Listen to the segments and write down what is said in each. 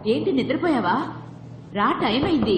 ఏంటి నిద్రపోయావా రా టైం అయింది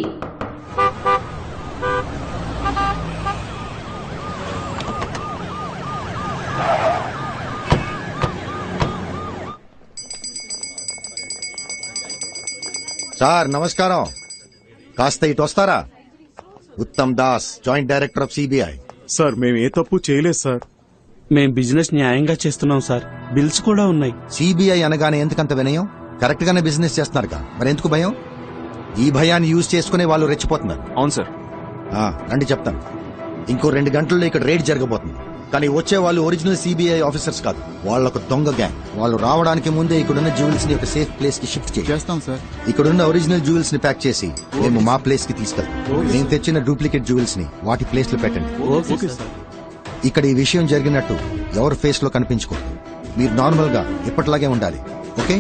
సార్ నమస్కారం కాస్త ఇటు వస్తారా Uttam Das joint director of CBI sir మేము ఏ తప్పు చేయలేదు సార్ మేం బిజినెస్ న్యాయంగా చేస్తున్నాం సార్ బిల్స్ కూడా ఉన్నాయి సిబిఐ అనగానే ఎందుకంత వినయం కరెక్ట్ గానే బిజినెస్ చేస్తున్నారుగా మరి ఎందుకు భయం ఈ భయాన్ని యూజ్ చేసుకునే వాళ్ళు రెచ్చిపోతున్నారు అవును సార్ ఆ, రండి చెప్తాను ఇంకో రెండు గంటల్లో ఇక్కడ రేడ్ జరగబోతుంది కానీ వచ్చే వాళ్ళు ఒరిజినల్ సిబిఐ ఆఫీసర్స్ కాదు వాళ్ళొక దొంగ గ్యాంగ్ వాళ్ళు రావడానికి ముందే ఇక్కడున్న జ్యువెల్స్ ని ఒక సేఫ్ ప్లేస్ కి షిఫ్ట్ చేయాలి చేస్తాం సార్ ఇక్కడున్న ఒరిజినల్ జ్యువెల్స్ ని ప్యాక్ చేసి మేము మా ప్లేస్ కి తీసుకెళ్తాం నేను తెచ్చిన డూప్లికేట్ జ్యువెల్స్ ని వాటి ప్లేస్ లో పెట్టండి ఓకే సార్ ఇక్కడ ఈ విషయం జరిగినట్టు ఎవరు ఫేస్ లో కనిపించుకోరు మీరు నార్మల్ గా ఇప్పటిలాగే ఉండాలి ఓకే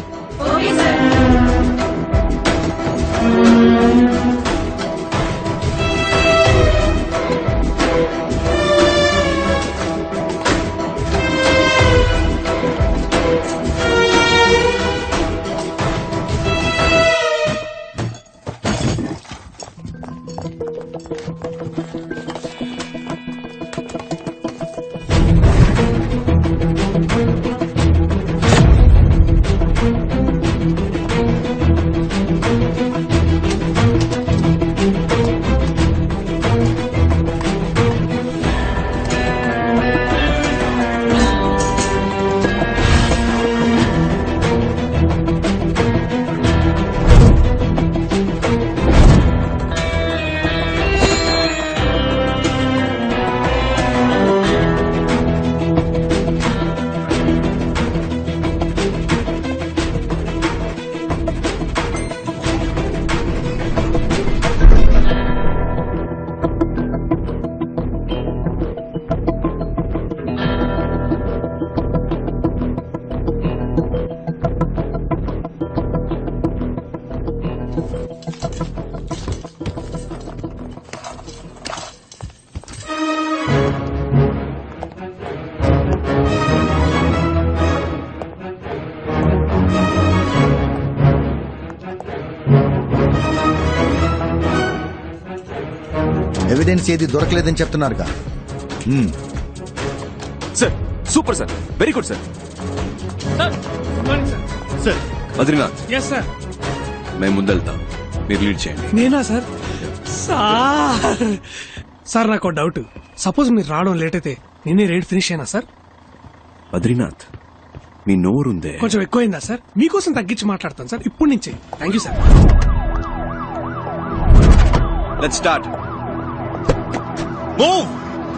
ఎవిడెన్స్ ఏది దొరకలేదని చెప్తున్నారుగా hmm. Sir super sir very good sir sir Badrinath yes sir మేము ముందెళ్తాం మీరు లీడ్ చేయండి నేనా సార్ సార్ సార్ నాకు డౌట్ సపోజ్ మీరు రావడం లేట్ అయితే నేనే రేట్ ఫినిష్ అయినా సార్ బద్రీనాథ్ మీ నోరుందే కొంచెం ఎక్కువైందా సార్ మీకోసం తగ్గించి మాట్లాడతాను సార్ ఇప్పుడు నుంచే thank you sir let start move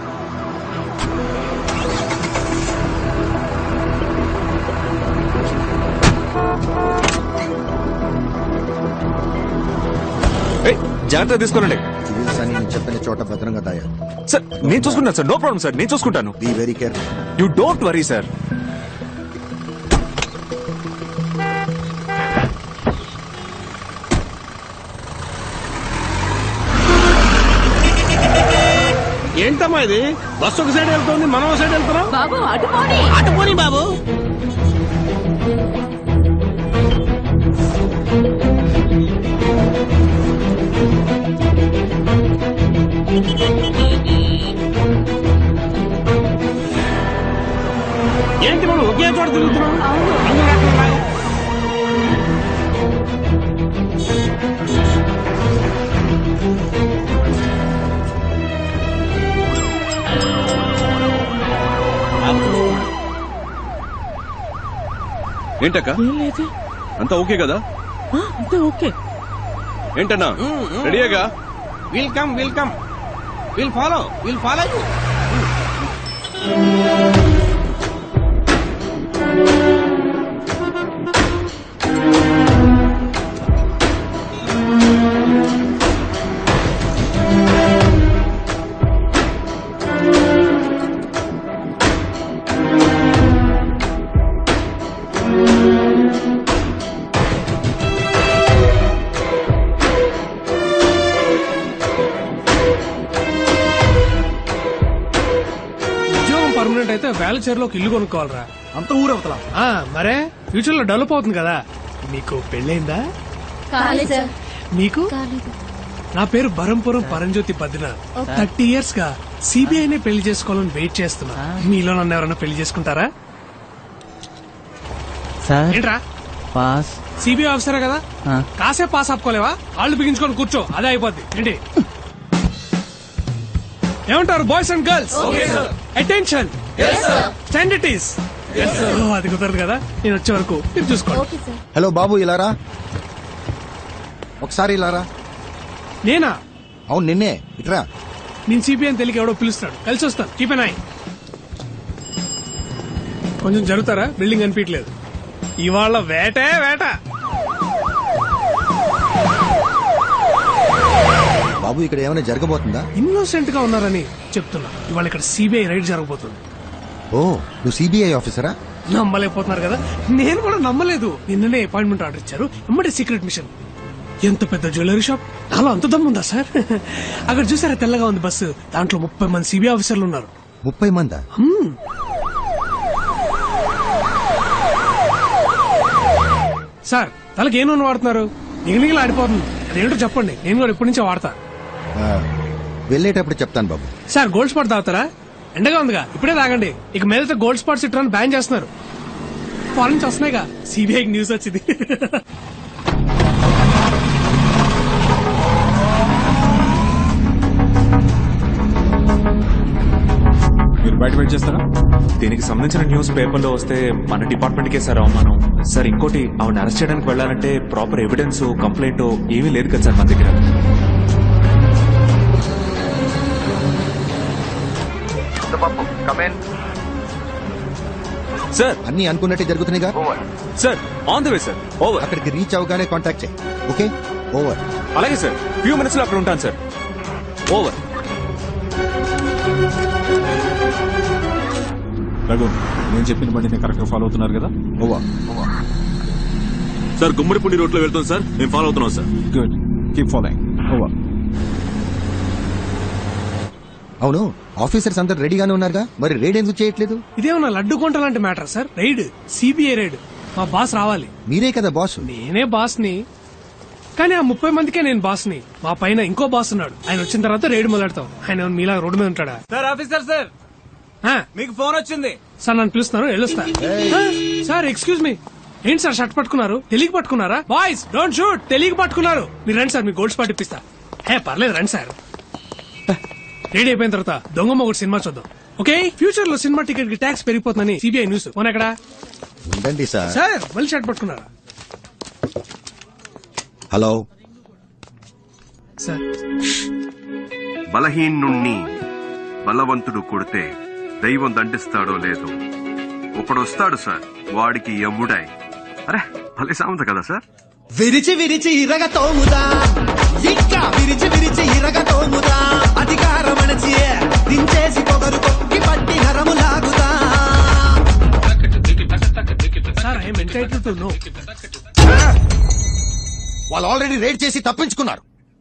జాగ్రత్త తీసుకోనండి జ్యువెల్స్ అని నేను చెప్పిన చోట భద్రంగా దాయాలి సార్ నేను చూసుకుంటాను సార్ నో ప్రాబ్లం సార్ నేను చూసుకుంటాను be very careful you don't worry sir ఏంటమ్మా ఇది బస్సు ఒక సైడ్ వెళ్తుంది మనం ఒక సైడ్ వెళ్తున్నాం బాబు అటు పోనీ అటు పోనీ బాబు ఏంటి మనం ఒకే చోట తిరుగుతున్నాం అందరూ అక్కడ ఉన్నారు. ఏంటక్క అంతా ఓకే కదా ఓకే ఏంటన్నా రెడీగా will come will come will follow will follow you ఉద్యోగం పర్మనెంట్ అయితే వేలచేరులో ఒక ఇల్లు కొనుక్కోవాలరా అంత ఊరవతల ఆ, మరే ఫ్యూచర్ లో డెవలప్ అవుతుంది కదా నీకు పెళ్ళైందా కాలేదు సార్ మీకు కాలేదు నా పేరు బరంపురం పరంజ్యోతి బద్రినాథ్ థర్టీ ఇయర్స్ గా సిబిఐనే పెళ్లి చేసుకోవాలని వెయిట్ చేస్తున్నా మీలో నన్ను ఎవరైనా పెళ్లి చేసుకుంటారా సార్ ఏంట్రా పాస్ సిబిఐ ఆఫీసరే కదా ఆ. కాసేపు పాస్ ఆపుకోలేవా కాళ్ళు బిగించుకొని కూర్చో అదే అయిపోద్ది ఏంటి ఏమంటారు బాయ్స్ అండ్ గర్ల్స్ అటెన్షన్ స్టాండర్టీస్ అది కుదరదు కదా నేను వచ్చే వరకు మీరు చూసుకోండి ఓకే సార్ హలో బాబు ఇలారా ఒకసారి ఇలారా నేనా అవును నిన్నే ఇట్రా నేను సిబిఐ అని తెలియక ఎవడో పిలుస్తాడు కలిసి వస్తాను కీప్ ఎన్ ఐ కొంచెం జరుగుతారా బిల్డింగ్ అనిపించలేదు ఇవాళ వేటే వేట బాబు ఇక్కడ ఏమైనా జరగబోతుందా ఇన్నోసెంట్ గా ఉన్నారని చెప్తున్నా ఇవాళ ఇక్కడ సిబిఐ రైడ్ జరగబోతుంది ఓ నువ్వు సిబిఐ ఆఫీసరా నమ్మలేకపోతున్నారు కదా నేను కూడా నమ్మలేదు నిన్ననే అపాయింట్మెంట్ ఆర్డర్ ఇచ్చారు ఎమ్మటే సీక్రెట్ మిషన్ ఎంత పెద్ద జ్యువెలరీ షాప్ నాలో అంత దమ్ముందా సార్ అక్కడ చూసారా తెల్లగా ఉంది బస్సు దాంట్లో ముప్పై మంది సిబిఐ ఆఫీసర్లు ఉన్నారు ముప్పై మందా హ్మ్. సార్ తలకి ఏ నూనె వాడుతున్నారు నిగనిగలు ఆడిపోతుంది అదేంటో చెప్పండి నేను కూడా ఇప్పటి నుంచే వాడతా ఆ, వెళ్ళేటప్పుడు చెప్తాను బాబు సార్ గోల్డ్ స్పాట్ తాగుతారా ఎండగా ఉందిగా ఇప్పుడే తాగండి ఇక మీదట గోల్డ్ స్పాట్స్ ఇట్లా బ్యాన్ చేస్తున్నారు ఫారెన్ నుంచి వస్తున్నాయిగా సిబిఐకి న్యూస్ వచ్చింది మీరు బయట వెయిట్ చేస్తారా దీనికి సంబంధించిన న్యూస్ పేపర్లో వస్తే మన డిపార్ట్మెంట్ కే సార్ అవమానం సార్ ఇంకోటి ఆవిడ అరెస్ట్ చేయడానికి వెళ్ళాలంటే ప్రాపర్ ఎవిడెన్స్ కంప్లైంట్ ఏమీ లేదు కదా సార్ మన దగ్గర సార్ అన్ని అనుకున్నట్టే జరుగుతున్నాయిగా sir on the way sir over అక్కడికి రీచ్ అవగానే కాంటాక్ట్ చేయి ఓకే ఓవర్ అలాగే సార్ ఫ్యూ మినిట్స్ లో అక్కడ ఉంటాను సార్ ఓవర్ రఘు నేను చెప్పిన బండిని కరెక్ట్ గా ఫాలో అవుతున్నారు కదా ఓవర్ సార్ గుమ్మడిపూడి రోడ్ లో వెళ్తాం సార్ మేము ఫాలో అవుతున్నాం sir good keep following over అవును ఆఫీసర్స్ అందరు రెడీగానే ఉన్నారుగా మరి రేడ్ ఎందుకు చేయట్లేదు ఇదేమన్నా లడ్డు కొంట లాంటి matter sir raid CBI raid మా బాస్ రావాలి మీరే కదా బాస్ నేనే బాస్ ని కానీ ఆ ముప్పై మందికే నేను బాస్ ని మా పైన ఇంకో బాస్ ఉన్నాడు ఆయన వచ్చిన తర్వాత రైడ్ మొదలెడతాం ఆయన ఏమన్నా మీలా రోడ్డు మీద ఉంటాడా సార్ ఆఫీసర్ సార్ ఆ, మీకు ఫోన్ వచ్చింది సార్ నన్ను పిలుస్తున్నారు వెళ్ళొస్తా ఆ, సార్ ఎక్స్క్యూజ్ మీ ఏంటి సార్ షర్ట్ పట్టుకున్నారు తెలియక పట్టుకున్నారా బాయ్స్ డోంట్ షూట్ తెలియక పట్టుకున్నారు మీరు రండి సార్ మీ గోల్డ్ స్పాట్ ఇప్పిస్తా హే పర్లేదు రండి సార్ రెడీ అయిపోయిన తర్వాత దొంగ మొగుడు సినిమా చూద్దాం ఓకే ఫ్యూచర్ లో సినిమా టికెట్ కి ట్యాక్స్ పెరిగిపోతుందని సిబిఐ న్యూస్ పోనీ ఎక్కడ ఉండండి సార్ సార్ మళ్ళీ షర్ట్ పట్టుకున్నారా హలో సార్ బలహీనుణ్ణి బలవంతుడు కొడితే దైవం దండిస్తాడో లేదో ఒకడొస్తాడు సార్ వాడికి యముడై అరే భలే సామెత కదా సార్ విరిచి విరిచి ఇరగ తోముదా ఇంకా విరిచి విరిచి ఇరగ తోముదా అధికారం అణచి దించేసి పొగరు కొక్కి పట్టి నరము లాగుదా sir I'm entitled to know వాళ్ళు ఆల్రెడీ రేడ్ చేసి తప్పించుకున్నారు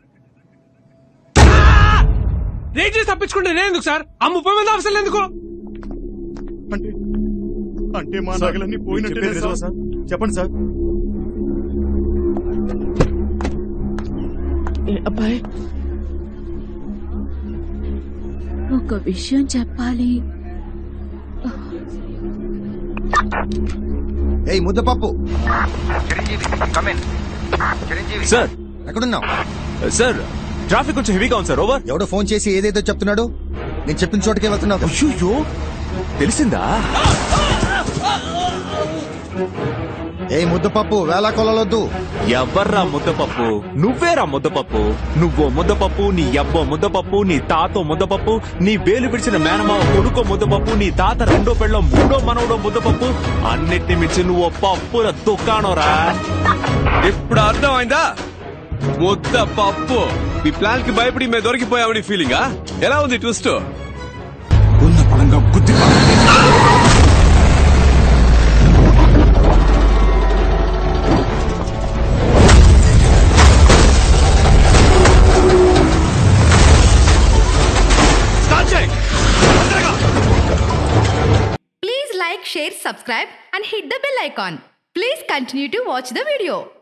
రేట్ చేసి తప్పించుకుంటే నేను ఎందుకు సార్ ఆ ముప్పై మంది ఆఫీసర్లు ఎందుకు అంటే మా నగలన్నీ పోయినట్టే సార్ చెప్పండి సార్ అబ్బాయి ఒక విషయం చెప్పాలి ఏయ్ ముద్దపప్పు సార్ ఎక్కడున్నావు సార్ ట్రాఫిక్ కొంచెం హెవీగా ఉంది సార్ ఓవర్ ఎవడో ఫోన్ చేసి ఏదేదో చెప్తున్నాడు నేను చెప్పిన చోటకే వెళ్తున్నావు అయ్యో తెలిసిందా ఏ ముద్దపప్పు వేళ కొలవద్దు ఎవర్రా ముద్దపప్పు నువ్వేరా ముద్దపప్పు నువ్వో ముద్దపప్పు నీ అబ్బో ముద్దపప్పు నీ తాతో ముద్దపప్పు నీ వేలు పిడిచిన మేనమావ కొడుకో ముద్దపప్పు నీ తాత రెండో పెళ్ళం మూడో మనవడో ముద్దపప్పు అన్నిటిని మించి నువ్వు పప్పుల దుకాణంరా ఇప్పుడు అర్థమైందా ముద్ద పప్పు మీ ప్లాన్ కి భయపడి మేము దొరికిపోయామని ఫీలింగా ఎలా ఉంది ట్విస్ట్ ఉన్న పడంగా గుద్ది Please like, share, subscribe and hit the bell icon. Please continue to watch the video.